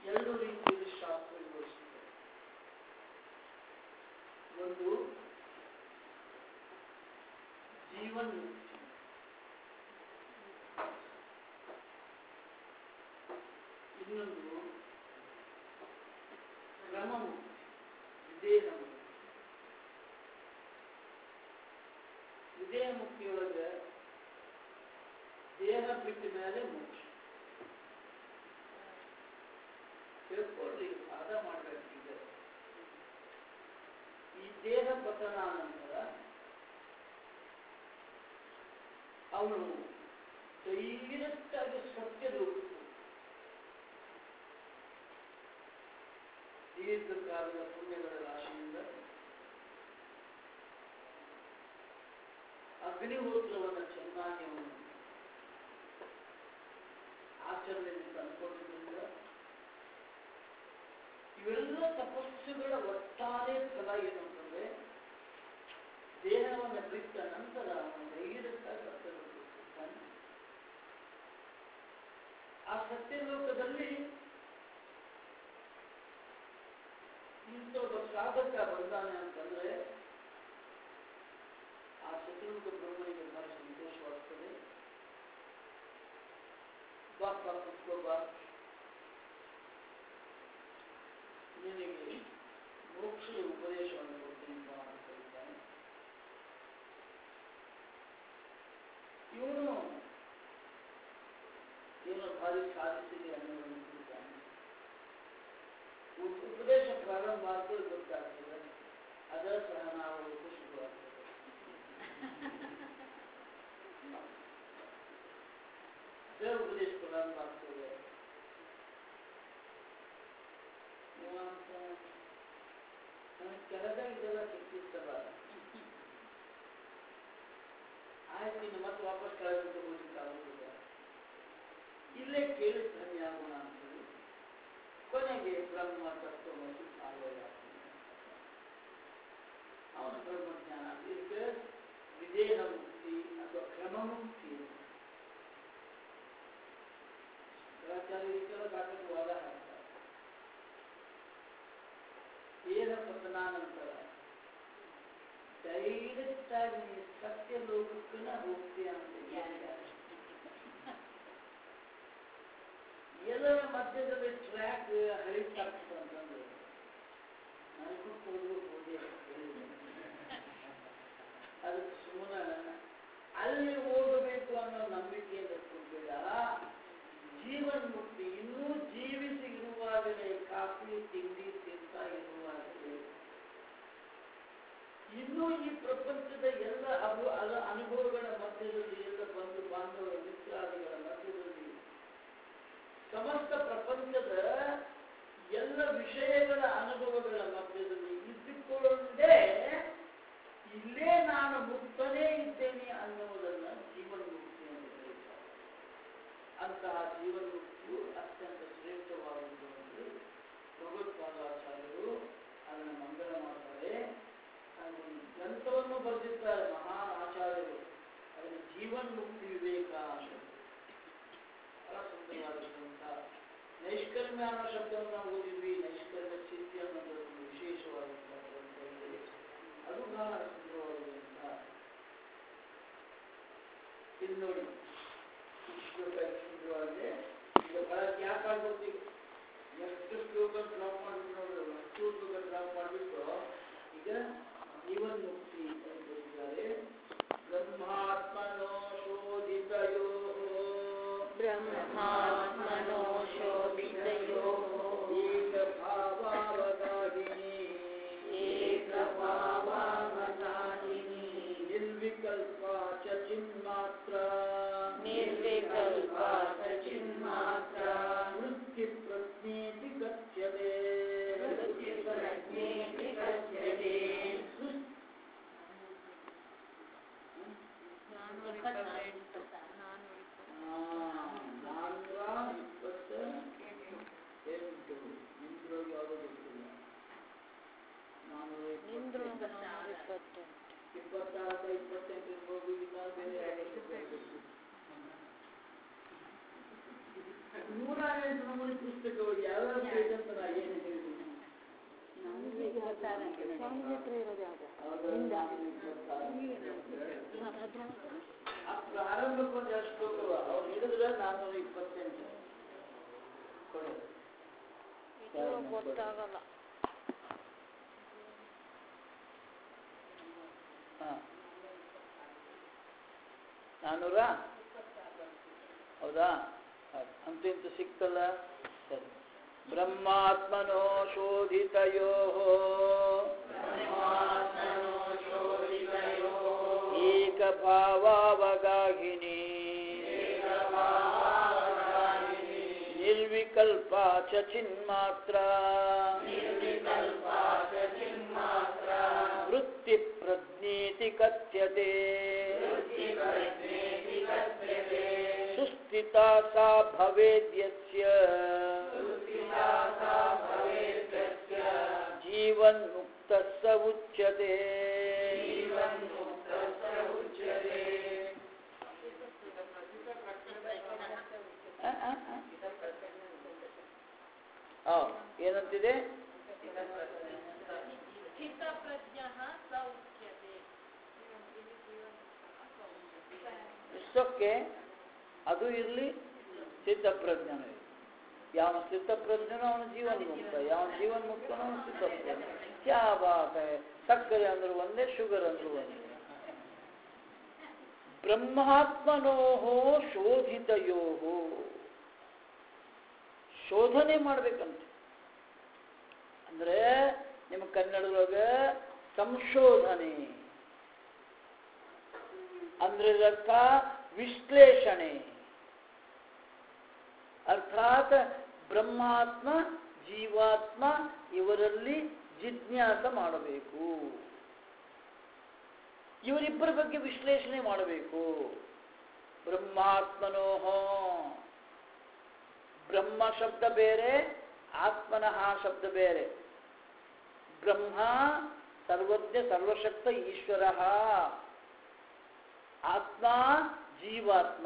ಎರಡು ರೀತಿಯಲ್ಲಿ ಶಾಸ್ತ್ರ ವಿವರಿಸುತ್ತದೆ ಒಂದು ಜೀವನ್ ಮುಕ್ತಿ ಇನ್ನೊಂದು ಕ್ರಮ ಮುಕ್ತಿ ವಿದೇಹ ಮುಕ್ತಿ ವಿದೇಹ ಮುಕ್ತಿಯೊಳಗೆ ದೇಹ ಬಿಟ್ಟ ಮೇಲೆ ಮೋಕ್ಷ ತಿಳ್ಕೊಳ್ಳಿ ಸಾಧ ಮಾಡಬೇಕಿದೆ ಈ ದೇಹ ಪತನ ನಂತರ ಅವನು ಡೈರೆಕ್ಟಾಗಿ ಸತ್ಯದ ಹೋಗ್ತಾನೆ. ದೀರ್ಘಕಾಲದ ಪುಣ್ಯಗಳ ರಾಶಿಯಿಂದ ಅಗ್ನಿಹೋತ್ರವನ್ನು ಚೆನ್ನಾಗಿ ಅವನು ಆಚರಣೆಯಲ್ಲಿ ತಂದುಕೊಂಡಿದ್ದರಿಂದ ಇವೆಲ್ಲ ತಪಸ್ಸುಗಳ ಒಟ್ಟಾರೆ ಫಲ ಏನು ಅಂತಂದ್ರೆ ದೇಹವನ್ನು ಬಿಟ್ಟ ನಂತರ ಅವನು ಡೈರೆಕ್ಟಾಗಿ ಸತ್ಯಲೋಕಕ್ಕೆ ಹೋಗ್ತಾನೆ ಆ ಸತ್ಯಲೋಕದಲ್ಲಿ ಇಂಥ ಒಬ್ಬ ಸಾಧಕ ಬಂದಾನೆ ಅಂತಂದ್ರೆ ಆ ಸತ್ಯಲೋಕ ಬ್ರಹ್ಮನಿಗೆ ಬಹಳ ಸಂತೋಷವಾಗ್ತದೆ ಬಾ ಬಾ ಕುತ್ಕೋ ಬಾ ನಿನಗೆ ಮೋಕ್ಷದ ಉಪದೇಶವನ್ನು ಕೊಡ್ತೀನಿ ಬಾ ಅಂತ ಹೇಳ್ತಾನೆ ಇವನು ಏನೋ ಭಾರಿ ಸಾಧಿಸಿದೆ ಅನ್ನೋದನ್ನು ತಿಳ್ತಾನೆ ಉಪ- ಉಪದೇಶ ಪ್ರಾರಂಭ ಆಗ್ತದೆ ಗೊತ್ತಾಗ್ತದೆ ಅದರ ಸಹ ನಾವು ಶುರುವಾಗ್ತದೆ ಅದೇ ಉಪದೇಶ ಪ್ರಾರಂಭ ಆಗ್ತದೆ ಇವ ಅಂತ ನನಗೆ ಕೆಳಗ ಇದೆಲ್ಲ ಸಿಕ್ಕಿರ್ತಲ್ಲ ಆಯ್ತು ಇನ್ನು ಮತ್ತೆ ವಾಪಸ್ ಕೆಳಗೆ ಹೋಗ್ಲಿಕ್ಕೆ ಆಗುದಿಲ್ಲ ಇಲ್ಲೇ ಕೇಳಿ ಧನ್ಯ ಆಗೋಣ ಅಂತೇಳಿ ಕೊನೆಗೆ ಬ್ರಹ್ಮ ತತ್ವವನ್ನು ಆಗೋಲ್ಲ ಅವನ ಬ್ರಹ್ಮಜ್ಞಾನ ಇದಕ್ಕೆ ವಿದೇಹ ಮುಕ್ತಿ ಅಥವಾ ಕ್ರಮ ಮುಕ್ತಿ ಶಂಕರಾಚಾರ್ಯರಿಗೆಲ್ಲ ಸಾಕಷ್ಟು ವಾದ ಹಾಕ್ತಾರೆ ದೇಹ ಪತನಾನಂತರ ಡೈರೆಕ್ಟ್ ಆಗಿ ನೀ ಸತ್ಯ ಲೋಕಕ್ಕನ ಹೋಗ್ತೀಯ ಅಂತ ಯಾರಿಗಾರ ಎಲ್ಲರ ಮಧ್ಯದಲ್ಲಿ ಟ್ರ್ಯಾಕ್ ಹರಿತಾಗ್ತಂತಂದ್ರೆ ನನಗೂ ಹೋದ್ರು ಹೋಗಿ ಅದಕ್ಕೆ ಸುಮ್ಮನೆ ಅಲ್ಲಿ ಹೋಗಬೇಕು ಅನ್ನೋ ನಂಬಿಕೆಯಿಂದ ಕೂಡಬೇಡ ಜೀವನ್ ಮುಕ್ತಿ ಇನ್ನೂ ಜೀವಿಸಿ ಇರುವಾಗಲೇ ಕಾಫಿ ತಿಂಡಿ ತಿಂತಾ ಇರುವಾಗಲೇ ಇನ್ನೂ ಈ ಪ್ರಪಂಚದ ಎಲ್ಲ ಅಭು ಅದ ಅನುಭವಗಳ ಮಧ್ಯದಲ್ಲಿ ಎಲ್ಲ ಬಂಧು ಬಾಂಧವರ ಮಿತ್ರಾದಿಗಳ ಮಧ್ಯದಲ್ಲಿ ಸಮಸ್ತ ಪ್ರಪಂಚದ ಎಲ್ಲ ವಿಷಯಗಳ ಅನುಭವಗಳ ಮಧ್ಯದಲ್ಲಿ ಇದ್ದುಕೊಂಡೇ ಇಲ್ಲೇ ನಾನು ಮುಕ್ತನೇ ಇದ್ದೇನೆ ಅನ್ನುವುದನ್ನ ಜೀವನ್ ಮುಕ್ತಿ ಎಂದು ಕರೀತಾರೆ ಅಂತಹ ಜೀವನ್ ಮುಕ್ತಿಯು ಅತ್ಯಂತ ಶ್ರೇಷ್ಠವಾದದ್ದು ಎಂದು ಭಗವತ್ಪಾದಾಚಾರ್ಯರು ಅದನ್ನು ಮಂಗಳ ಮಾಡ್ತಾರೆ ಅದನ್ನು ಗ್ರಂಥವನ್ನು ಬರೆದಿದ್ದಾರೆ ಮಹಾನ್ ಆಚಾರ್ಯರು ಅದನ್ನು ಜೀವನ್ ಮುಕ್ತಿ ವಿವೇಕ ಅಂತ ಬಹಳ ಸುಂದರವಾದ ಗ್ರಂಥ ನೈಷ್ಕರ್ಮ್ಯ ಅನ್ನೋ ಶಬ್ದವನ್ನು ನಾವು ಓದಿದ್ವಿ ನೈಷ್ಕರ್ಮ್ಯ ಸಿದ್ಧಿ ಅನ್ನೋದು ಒಂದು ವಿಶೇಷವಾದಂತಹ ಗ್ರಂಥ ಇದೆ ಅದು ಬಹಳ ಸುಂದರವಾದ ಗ್ರಂಥ ಇದು ನೋಡಿ ಇಷ್ಟು ಶ್ಲೋಕ ಸುಂದರವಾಗಿದೆ ಈಗ ಬಹಳ ಯಾಕೆ ಆಗ್ಬೋದು ಎಷ್ಟು ಶ್ಲೋಕ ಡ್ರಾಪ್ ಮಾಡಿಬಿಟ್ಟು ನೋಡಿದ್ರು ಅಷ್ಟು ಶ್ಲೋಕ ಡ್ರಾಪ್ ಮಾಡಿಬಿಟ್ಟು ಈಗ ಜೀವನ್ ಮುಕ್ತಿ ಅಂತ ಬರೆದಿದ್ದಾರೆ ಬ್ರಹ್ಮಾತ್ಮನೋ ಶೋಧಿತಯೋ ಬ್ರಹ್ಮಾತ್ಮನೋ ಶೋಭಿತಯೋಃ ಏಕಭಾವಾವಗಾಹಿನಿ ಏಕಭಾವಾವಗಾಹಿನಿ ನಿರ್ವಿಕಲ್ಪ ಚ ಚಿನ್ಮಾತ್ರ ನಾನ್ನೂರ ಇಪ್ಪತ್ತೆಂಟು ಕೊಡಿ ಇದು ಗೊತ್ತಾಗಲ್ಲ ಹಾ ನಾನ್ನೂರ ಹೌದಾ ಆಯ್ತು. ಅಂತೂ ಇಂತೂ ಸಿಕ್ತಲ್ಲ ಸರಿ ಬ್ರಹ್ಮಾತ್ಮನೋ ಶೋಧಿತಯೋ ಏಕಭಾವಾವಗಾಹಿನಿ ನಿರ್ವಿಕಲ್ಪ ಚ ಚಿನ್ಮಾತ್ರ ವೃತ್ತಿ ಪ್ರಜ್ಞೇತಿ ಕಥ್ಯತೆ ಸುಸ್ಥಿತಾ ಸಾ ಭವೇದ್ಯಸ್ಯ ಜೀವನ್ಮುಕ್ತ ಸ ಉಚ್ಯತೆ ಆ, ಆ, ಆ. ಆ, ಏನಂತಿದೆ ಇಷ್ಟಕ್ಕೆ ಅದು ಇರಲಿ ಸಿದ್ಧಪ್ರಜ್ಞನೂ ಇರಲಿ ಯಾವ ಸಿದ್ಧಪ್ರಜ್ಞನೋ ಅವನು ಜೀವನ್ ಮುಕ್ತ ಯಾವ ಜೀವನ್ ಮುಕ್ತನೋ ಅವನು ಸಿದ್ಧಪ್ರಜ್ಞ ಕ್ಯಾ ಬಾತ್ ಹೈ ಸಕ್ಕರೆ ಅಂದ್ರು ಒಂದೇ ಶುಗರ್ ಅಂದ್ರು ಒಂದೇ ಬ್ರಹ್ಮಾತ್ಮನೋಹೋ ಶೋಧಿತಯೋಹೋ ಶೋಧನೆ ಮಾಡ್ಬೇಕಂತೆ ಅಂದ್ರೆ ನಿಮ್ಮ ಕನ್ನಡದೊಳಗ ಸಂಶೋಧನೆ ಅಂದ್ರೆ ಇದರ್ಥ ವಿಶ್ಲೇಷಣೆ ಅರ್ಥಾತ್ ಬ್ರಹ್ಮಾತ್ಮ ಜೀವಾತ್ಮ ಇವರಲ್ಲಿ ಜಿಜ್ಞಾಸ ಮಾಡಬೇಕು ಇವರಿಬ್ಬರ ಬಗ್ಗೆ ವಿಶ್ಲೇಷಣೆ ಮಾಡಬೇಕು ಬ್ರಹ್ಮಾತ್ಮನೋಹೋ ಬ್ರಹ್ಮ ಶಬ್ದ ಬೇರೆ ಆತ್ಮನಃ ಶಬ್ದ ಬೇರೆ ಬ್ರಹ್ಮ ಸರ್ವಜ್ಞ ಸರ್ವಶಕ್ತ ಈಶ್ವರ ಆತ್ಮ ಜೀವಾತ್ಮ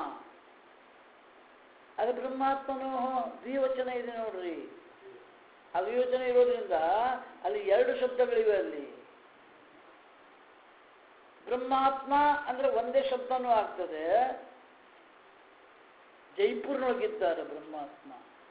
ಅದು ಬ್ರಹ್ಮಾತ್ಮನೋ ದ್ವಿವಚನ ಇದೆ ನೋಡ್ರಿ ಆ ದ್ವಿವಚನ ಇರೋದ್ರಿಂದ ಅಲ್ಲಿ ಎರಡು ಶಬ್ದಗಳಿವೆ ಅಲ್ಲಿ ಬ್ರಹ್ಮಾತ್ಮ ಅಂದ್ರೆ ಒಂದೇ ಶಬ್ದನೂ ಆಗ್ತದೆ ಜೈಪುರ್ನೊಳಗಿದ್ದಾರೆ ಬ್ರಹ್ಮಾತ್ಮ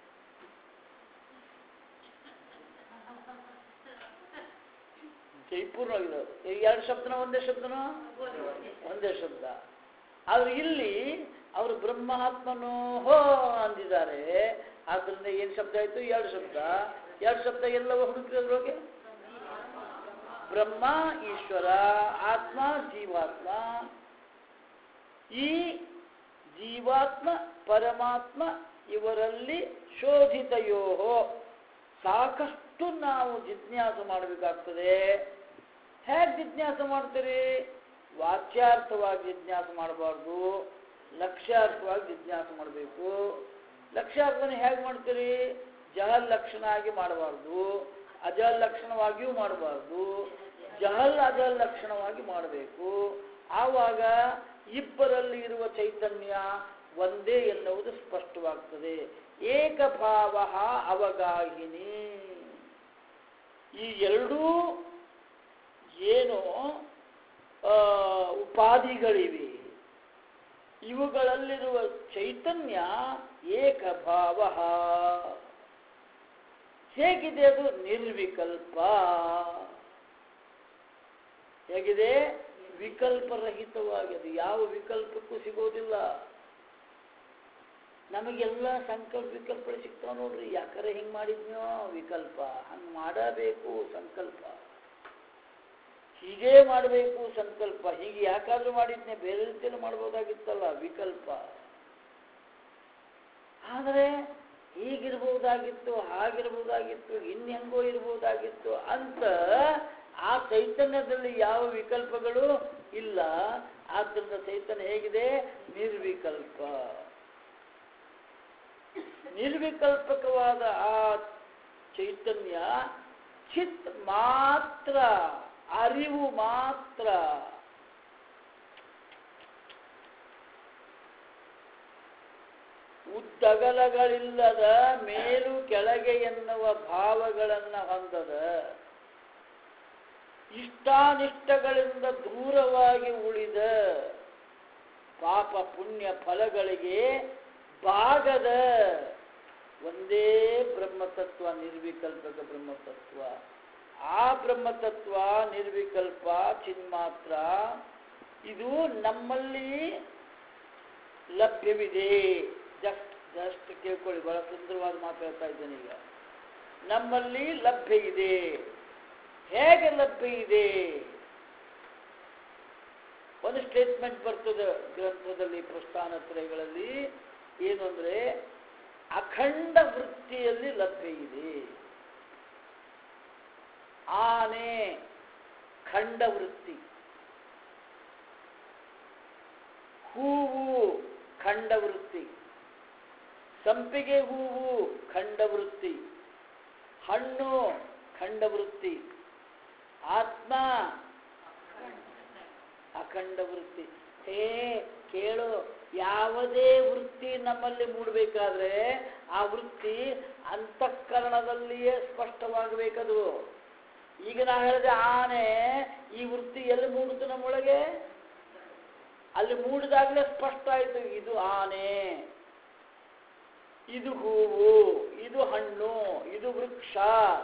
ಜೈಪುರ್ನೊಳಗಿದ್ದಾರೆ ಎರಡು ಶಬ್ದನ ಒಂದೇ ಶಬ್ದನೋ ಒಂದೇ ಶಬ್ದ ಆದ್ರೆ ಇಲ್ಲಿ ಅವರು ಬ್ರಹ್ಮಾತ್ಮನೋ ಹೋ ಅಂದಿದ್ದಾರೆ ಆದ್ರಿಂದ ಏನ್ ಶಬ್ದ ಆಯ್ತು ಎರಡು ಶಬ್ದ ಎರಡು ಶಬ್ದ ಎಲ್ಲವೂ ಹುಡುಕಿದ್ರೊಳಗೆ ಬ್ರಹ್ಮ ಈಶ್ವರ ಆತ್ಮ ಜೀವಾತ್ಮ ಈ ಜೀವಾತ್ಮ ಪರಮಾತ್ಮ ಇವರಲ್ಲಿ ಶೋಧಿತಯೋಹೋ ಸಾಕಷ್ಟು ನಾವು ಜಿಜ್ಞಾಸ ಮಾಡಬೇಕಾಗ್ತದೆ ಹೇಗೆ ಜಿಜ್ಞಾಸ ಮಾಡ್ತೀರಿ ವಾಚ್ಯಾರ್ಥವಾಗಿ ಜಿಜ್ಞಾಸ ಮಾಡಬಾರ್ದು ಲಕ್ಷ್ಯಾರ್ಥವಾಗಿ ಜಿಜ್ಞಾಸ ಮಾಡಬೇಕು ಲಕ್ಷ್ಯಾರ್ಥನ ಹೇಗೆ ಮಾಡ್ತೀರಿ ಜಹಲ್ ಲಕ್ಷಣ ಆಗಿ ಮಾಡಬಾರ್ದು ಅಜಲ್ ಲಕ್ಷಣವಾಗಿಯೂ ಮಾಡಬಾರ್ದು ಜಹಲ್ ಅಜಲ್ ಲಕ್ಷಣವಾಗಿ ಮಾಡಬೇಕು ಆವಾಗ ಇಬ್ಬರಲ್ಲಿ ಇರುವ ಚೈತನ್ಯ ಒಂದೇ ಎನ್ನುವುದು ಸ್ಪಷ್ಟವಾಗ್ತದೆ ಏಕಭಾವ ಅವಗಾಹಿನಿ ಈ ಎರಡೂ ಏನು ಆ, ಉಪಾಧಿಗಳಿವೆ ಇವುಗಳಲ್ಲಿರುವ ಚೈತನ್ಯ ಏಕಭಾವ ಹೇಗಿದೆ ಅದು ನಿರ್ವಿಕಲ್ಪ ಹೇಗಿದೆ ವಿಕಲ್ಪರಹಿತವಾಗಿದೆ ಯಾವ ವಿಕಲ್ಪಕ್ಕೂ ಸಿಗೋದಿಲ್ಲ ನಮಗೆಲ್ಲ ಸಂಕಲ್ಪ ವಿಕಲ್ಪಗಳು ಸಿಗ್ತಾವ ನೋಡ್ರಿ ಯಾಕರೆ ಹಿಂಗ್ ಮಾಡಿದ್ನೋ ವಿಕಲ್ಪ ಹಂಗ್ ಮಾಡಬೇಕು ಸಂಕಲ್ಪ ಹೀಗೇ ಮಾಡಬೇಕು ಸಂಕಲ್ಪ ಹೀಗೆ ಯಾಕಾದ್ರೂ ಮಾಡಿದ್ನೆ ಬೇರೆ ರೀತಿಯಲ್ಲಿ ಮಾಡ್ಬೋದಾಗಿತ್ತಲ್ಲ ವಿಕಲ್ಪ ಆದರೆ ಹೀಗಿರ್ಬೋದಾಗಿತ್ತು ಹಾಗಿರ್ಬೋದಾಗಿತ್ತು ಇನ್ನೆಂಗೋ ಇರ್ಬೋದಾಗಿತ್ತು ಅಂತ ಆ ಚೈತನ್ಯದಲ್ಲಿ ಯಾವ ವಿಕಲ್ಪಗಳು ಇಲ್ಲ ಆದ್ದರಿಂದ ಚೈತನ್ಯ ಹೇಗಿದೆ ನಿರ್ವಿಕಲ್ಪ ನಿರ್ವಿಕಲ್ಪಕವಾದ ಆ ಚೈತನ್ಯ ಚಿತ್ ಮಾತ್ರ ಅರಿವು ಮಾತ್ರ ಉದ್ದಗಲಗಳಿಲ್ಲದ ಮೇಲು ಕೆಳಗೆ ಎನ್ನುವ ಭಾವಗಳನ್ನು ಹೊಂದದ ಇಷ್ಟಾನಿಷ್ಟಗಳಿಂದ ದೂರವಾಗಿ ಉಳಿದ ಪಾಪ ಪುಣ್ಯ ಫಲಗಳಿಗೆ ಭಾಗದ ಒಂದೇ ಬ್ರಹ್ಮತತ್ವ ನಿರ್ವಿಕಲ್ಪಕ ಬ್ರಹ್ಮತತ್ವ ಆ ಬ್ರಹ್ಮತತ್ವ ನಿರ್ವಿಕಲ್ಪ ಚಿನ್ಮಾತ್ರ ಇದು ನಮ್ಮಲ್ಲಿ ಲಭ್ಯವಿದೆ ಜಸ್ಟ್ ಜಸ್ಟ್ ಕೇಳ್ಕೊಳ್ಳಿ ಬಹಳ ಸುಂದರವಾದ ಮಾತು ಹೇಳ್ತಾ ಇದ್ದೇನೆ ಈಗ ನಮ್ಮಲ್ಲಿ ಲಭ್ಯ ಇದೆ ಹೇಗೆ ಲಭ್ಯ ಇದೆ ಒಂದು ಸ್ಟೇಟ್ಮೆಂಟ್ ಬರ್ತದೆ ಗ್ರಂಥದಲ್ಲಿ ಪ್ರಸ್ಥಾನತ್ರಯಗಳಲ್ಲಿ ಏನು ಅಂದ್ರೆ ಅಖಂಡ ವೃತ್ತಿಯಲ್ಲಿ ಲಭ್ಯ ಇದೆ ಆನೆ ಖಂಡ ವೃತ್ತಿ ಹೂವು ಖಂಡವೃತ್ತಿ ಸಂಪಿಗೆ ಹೂವು ಖಂಡವೃತ್ತಿ ಹಣ್ಣು ಖಂಡವೃತ್ತಿ ಆತ್ಮ ಅಖಂಡ ವೃತ್ತಿ ಹೇ ಕೇಳು ಯಾವುದೇ ವೃತ್ತಿ ನಮ್ಮಲ್ಲಿ ಮೂಡಬೇಕಾದ್ರೆ ಆ ವೃತ್ತಿ ಅಂತಃಕರಣದಲ್ಲಿಯೇ ಸ್ಪಷ್ಟವಾಗಬೇಕದು ಈಗ ನಾ ಹೇಳಿದೆ ಆನೆ ಈ ವೃತ್ತಿ ಎಲ್ಲಿ ಮೂಡಿತು ನಮ್ಮೊಳಗೆ ಅಲ್ಲಿ ಮೂಡಿದಾಗಲೇ ಸ್ಪಷ್ಟ ಆಯಿತು ಇದು ಆನೆ ಇದು ಹೂವು ಇದು ಹಣ್ಣು ಇದು ವೃಕ್ಷ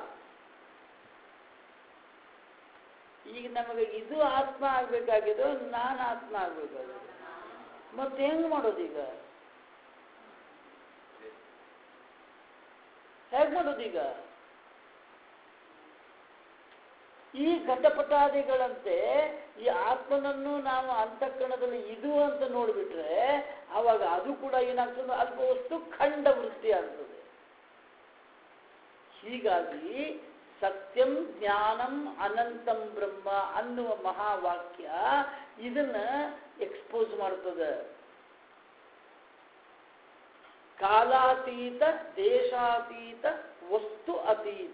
ಈಗ ನಮಗೆ ಇದು ಆತ್ಮ ಆಗ್ಬೇಕಾಗಿದ್ದು ನಾನು ಆತ್ಮ ಆಗ್ಬೇಕಾಗಿದೆ ಮತ್ತೆ ಹೆಂಗ್ ಮಾಡೋದು ಈಗ ಹೇಗ್ ಮಾಡೋದು ಈಗ ಈ ಘಟಪಟಾದಿಗಳಂತೆ ಈ ಆತ್ಮನನ್ನು ನಾವು ಅಂತಃಕರಣದಲ್ಲಿ ಇದು ಅಂತ ನೋಡಿಬಿಟ್ರೆ ಆವಾಗ ಅದು ಕೂಡ ಏನಾಗ್ತದೆ ಅಲ್ಪ ವಸ್ತು ಖಂಡ ವೃತ್ತಿ ಆಗ್ತದೆ ಹೀಗಾಗಿ ಸತ್ಯಂ ಜ್ಞಾನಂ ಅನಂತಂ ಬ್ರಹ್ಮ ಅನ್ನುವ ಮಹಾವಾಕ್ಯ ಇದನ್ನ ಎಕ್ಸ್ಪೋಸ್ ಮಾಡ್ತದೆ ಕಾಲಾತೀತ ದೇಶಾತೀತ ವಸ್ತು ಅತೀತ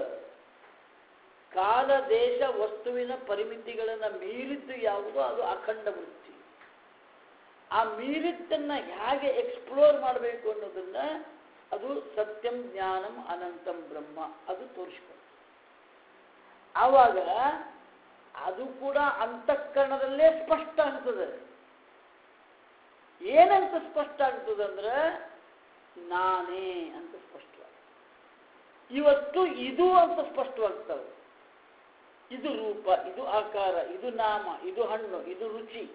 ಕಾಲ ದೇಶ ವಸ್ತುವಿನ ಪರಿಮಿತಿಗಳನ್ನು ಮೀರಿದ್ದು ಯಾವುದು ಅದು ಅಖಂಡ ವೃತ್ತಿ ಆ ಮೀರಿದ್ದನ್ನ ಹೇಗೆ ಎಕ್ಸ್ಪ್ಲೋರ್ ಮಾಡಬೇಕು ಅನ್ನೋದನ್ನ ಅದು ಸತ್ಯಂ ಜ್ಞಾನಂ ಅನಂತಂ ಬ್ರಹ್ಮ ಅದು ತೋರಿಸ್ಕೊಂಡು ಆವಾಗ ಅದು ಕೂಡ ಅಂತಃಕರಣದಲ್ಲೇ ಸ್ಪಷ್ಟ ಆಗ್ತದೆ ಏನಂತ ಸ್ಪಷ್ಟ ಆಗ್ತದಂದ್ರೆ ನಾನೇ ಅಂತ ಸ್ಪಷ್ಟವಾಗಿ ಇವತ್ತು ಇದು ಅಂತ ಸ್ಪಷ್ಟವಾಗ್ತವೆ ಇದು ರೂಪ ಇದು ಆಕಾರ ಇದು ನಾಮ ಇದು ಹಣ್ಣು ಇದು ರುಚಿ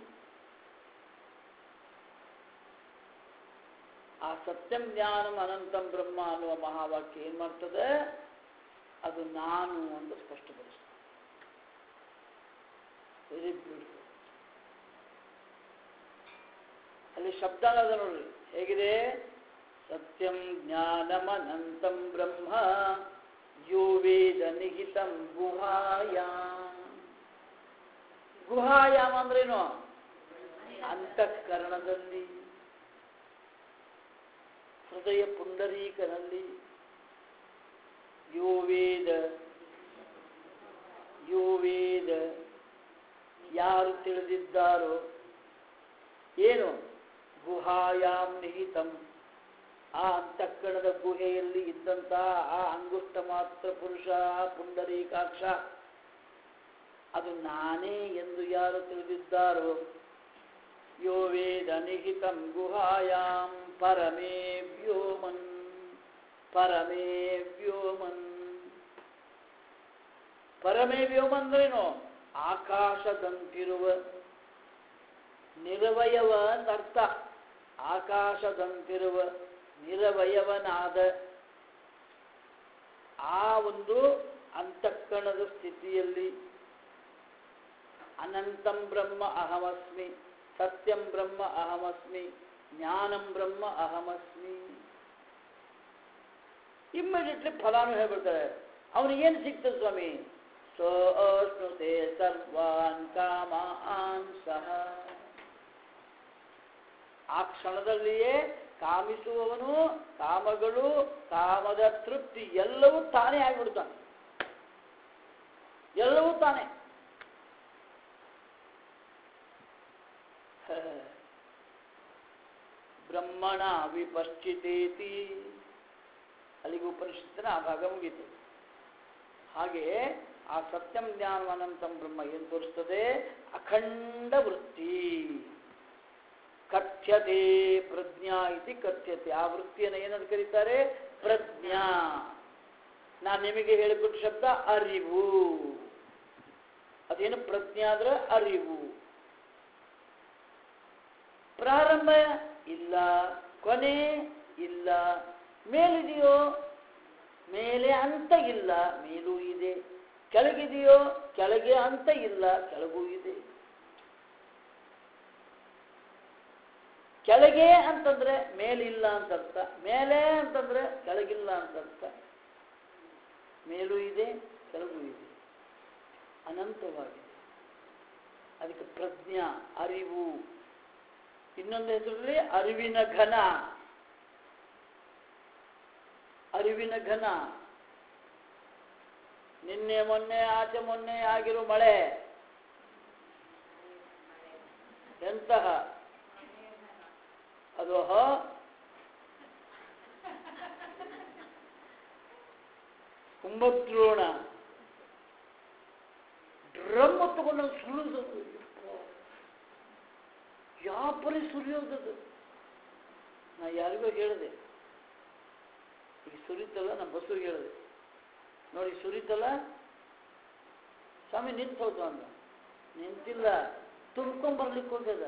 ಆ ಸತ್ಯಂ ಜ್ಞಾನಂ ಅನಂತಂ ಬ್ರಹ್ಮ ಅನ್ನುವ ಮಹಾವಾಕ್ಯ ಏನ್ ಮಾಡ್ತದೆ ಅದು ನಾನು ಅಂತ ಸ್ಪಷ್ಟಪಡಿಸ್ತದೆ ವೆರಿ ಬ್ಯೂಟಿಫುಲ್ ಅಲ್ಲಿ ಶಬ್ದ ಅದ ನೋಡ್ರಿ ಹೇಗಿದೆ ಸತ್ಯಂ ಜ್ಞಾನಮನಂತಂ ಬ್ರಹ್ಮ ಯೋ ವೇದ ನಿಹಿತಂ ಗುಹಾಯಾಮ್ ಗುಹಾಯಾಮ್ ಅಂದ್ರೇನು ಅಂತಃಕರಣದಲ್ಲಿ ಹೃದಯ ಪುಂಡರೀಕನಲ್ಲಿ ಯೋ ವೇದ ಯೋ ವೇದ ಯಾರು ತಿಳಿದಿದ್ದಾರೋ ಏನು ಗುಹಾಯಾಮ್ ನಿಹಿತಂ ಆ ಅಂತಃಕರಣದ ಗುಹೆಯಲ್ಲಿ ಇದ್ದಂತಹ ಆ ಅಂಗುಷ್ಟ ಮಾತ್ರ ಪುರುಷ ಪುಂಡರೀಕಾಕ್ಷ ಅದು ನಾನೇ ಎಂದು ಯಾರು ತಿಳಿದಿದ್ದಾರೋ ಯೋ ವೇದ ನಿಹಿತಂ ಗುಹಾಯಾಂ ಪರಮೇ ವ್ಯೋಮನ್ ಪರಮೇ ವ್ಯೋಮನ್ ಪರಮೇ ವ್ಯೋಮ ಅಂದ್ರೇನು ಆಕಾಶದಂತಿರುವ ನಿರವಯವ ಅಂತ ಅರ್ಥ ಆಕಾಶದಂತಿರುವ ನಿರವಯವನಾದ ಆ ಒಂದು ಅಂತಃಕರಣದ ಸ್ಥಿತಿಯಲ್ಲಿ ಅನಂತಂ ಬ್ರಹ್ಮ ಅಹಮಸ್ಮಿ ಸತ್ಯಂ ಬ್ರಹ್ಮ ಅಹಮಸ್ಮಿ ಜ್ಞಾನಂ ಬ್ರಹ್ಮ ಅಹಮಸ್ಮಿ ಇಮ್ಮಿಡಿಯೇಟ್ಲಿ ಫಲಾನು ಹೇಳ್ಬಿಡ್ತಾರೆ ಅವನಿಗೇನು ಸಿಗ್ತದೆ ಸ್ವಾಮಿ ಸೋ ಅಶ್ನುತೆ ಸರ್ವಾನ್ ಕಾಮಾನ್ ಸಹ ಆ ಕ್ಷಣದಲ್ಲಿಯೇ ಕಾಮಿಸುವವನು ಕಾಮಗಳು ಕಾಮದ ತೃಪ್ತಿ ಎಲ್ಲವೂ ತಾನೇ ಆಗಿಬಿಡ್ತಾನೆ ಎಲ್ಲವೂ ತಾನೇ ಬ್ರಹ್ಮಣ ವಿಪಶ್ಚಿತೇತಿ ಅಲ್ಲಿಗೆ ಉಪನಿಷತ್ತಿನ ಆ ಭಾಗ ಮುಗೀತು ಹಾಗೆ ಆ ಸತ್ಯಂ ಜ್ಞಾನವನಂತಂ ಬ್ರಹ್ಮ ಏನು ತೋರಿಸ್ತದೆ ಅಖಂಡ ವೃತ್ತಿ ಕಥ್ಯತೆ ಪ್ರಜ್ಞಾ ಇತಿ ಕಥ್ಯತೆ ಆ ವೃತ್ತಿಯನ್ನು ಏನಂತ ಕರೀತಾರೆ ಪ್ರಜ್ಞಾ ನಾನು ನಿಮಗೆ ಹೇಳಿಕೊಟ್ಟ ಶಬ್ದ ಅರಿವು ಅದೇನು ಪ್ರಜ್ಞಾ ಅಂದ್ರೆ ಅರಿವು ಪ್ರಾರಂಭ ಇಲ್ಲ ಕೊನೆ ಇಲ್ಲ ಮೇಲಿದೆಯೋ ಮೇಲೆ ಅಂತ ಇಲ್ಲ ಮೇಲೂ ಇದೆ ಕೆಳಗಿದೆಯೋ ಕೆಳಗೆ ಅಂತ ಇಲ್ಲ ಕೆಳಗೂ ಇದೆ ಕೆಳಗೆ ಅಂತಂದ್ರೆ ಮೇಲಿಲ್ಲ ಅಂತ ಅರ್ಥ ಮೇಲೆ ಅಂತಂದ್ರೆ ಕೆಳಗಿಲ್ಲ ಅಂತ ಅರ್ಥ ಮೇಲೂ ಇದೆ ಕೆಳಗೂ ಇದೆ ಅನಂತವಾಗಿದೆ ಅದಕ್ಕೆ ಪ್ರಜ್ಞಾ ಅರಿವು ಇನ್ನೊಂದು ಹೆಸರಲ್ಲಿ ಅರಿವಿನ ಘನ ಅರಿವಿನ ಘನ ನಿನ್ನೆ ಮೊನ್ನೆ ಆಚೆ ಮೊನ್ನೆ ಆಗಿರೋ ಮಳೆ ಎಂತಹ ಅದು ಹ ಕುಂಭದ್ರೋಣ ಡ್ರಮ್ ತಗೊಂಡು ಸುಳಿದದು ಯಾವ ಪರಿ ಸುರಿಯೋದದು ನಾ ಯಾರಿಗೋ ಹೇಳಿದೆ ಈಗ ಸುರಿತಲ್ಲ ನಮ್ಮ ಬಸ್ಸಿಗೆ ಹೇಳಿದೆ ನೋಡಿ ಸುರಿತಲ್ಲ ಸ್ವಾಮಿ ನಿಂತು ಹೋಯ್ತು ಅಂದ ನಿಂತಿಲ್ಲ ತುಂಬ್ಕೊಂಬರ್ಲಿಕ್ಕೆ ಹೋಗ್ಯದ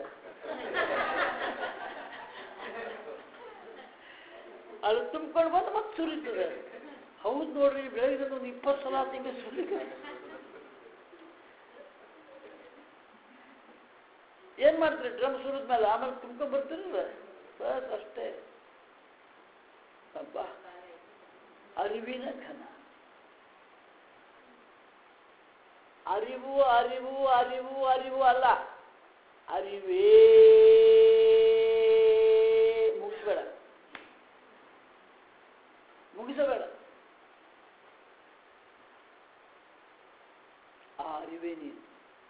ಅದು ತುಂಬ್ಕೊಂಡು ಬಂದು ಮತ್ತೆ ಸುರಿತದೆ ಹೌದು ನೋಡ್ರಿ ಬೆಳಗ್ಗೆ ಒಂದು ಇಪ್ಪತ್ತು ಸಲ ತಿಂಗಳು ಸುರಿತದೆ ಏನ್ ಮಾಡ್ತೀರಿ ಡ್ರಮ್ ಸುರಿದ ಮೇಲೆ ಆಮೇಲೆ ತುಂಬ್ಕೊಂಡ್ ಬರ್ತೀರಲ್ಲ ಬಸ್ ಅಷ್ಟೇ ಅಬ್ಬಾ ಅರಿವಿನ ಘನ ಅರಿವು ಅರಿವು ಅರಿವು ಅರಿವು ಅಲ್ಲ ಅರಿವೇ ಮುಗಿಸ್ಬೇಡ ಮುಗಿಸಬೇಡ ಆ ಅರಿವೇ ನೀನು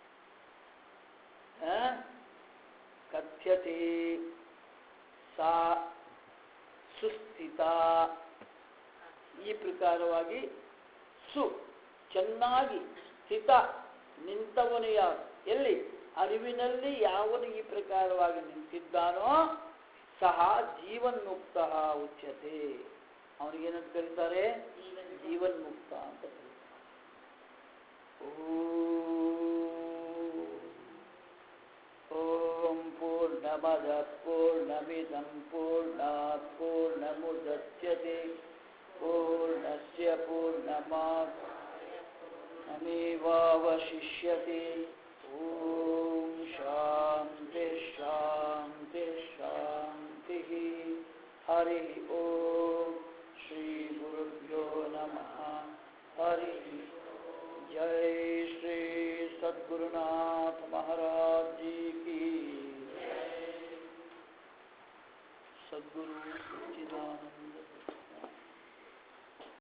ಆ? ಕಥ್ಯತೆ ಸಾ ಸುಸ್ಥಿತ ಈ ಪ್ರಕಾರವಾಗಿ ಸು ಚೆನ್ನಾಗಿ ಸ್ಥಿತ ನಿಂತವನು ಯಾರು ಎಲ್ಲಿ ಅರಿವಿನಲ್ಲಿ ಯಾವನು ಈ ಪ್ರಕಾರವಾಗಿ ನಿಂತಿದ್ದಾನೋ ಸಹ ಜೀವನ್ಮುಕ್ತ ಉಚ್ಯತೆ ಅವನಿಗೇನಂತ ಕರೀತಾರೆ ಜೀವನ್ಮುಕ್ತ ಅಂತ ಕರೀತಾರೆ ಓಂ ಪೂರ್ಣಮದ ಪೂರ್ಣಮಿದಂ ಪೂರ್ಣಾತ್ ಪೂರ್ಣಮುದಚ್ಯತೆ ಪೂರ್ಣಸ್ಯ ಪೂರ್ಣಮಾತ್ ನಮೇವಾವಶಿಷ್ಯತೆ ಓಂ ಶಾಂತಿ ಶಾಂತಿ ಶಾಂತಿ ಹರಿ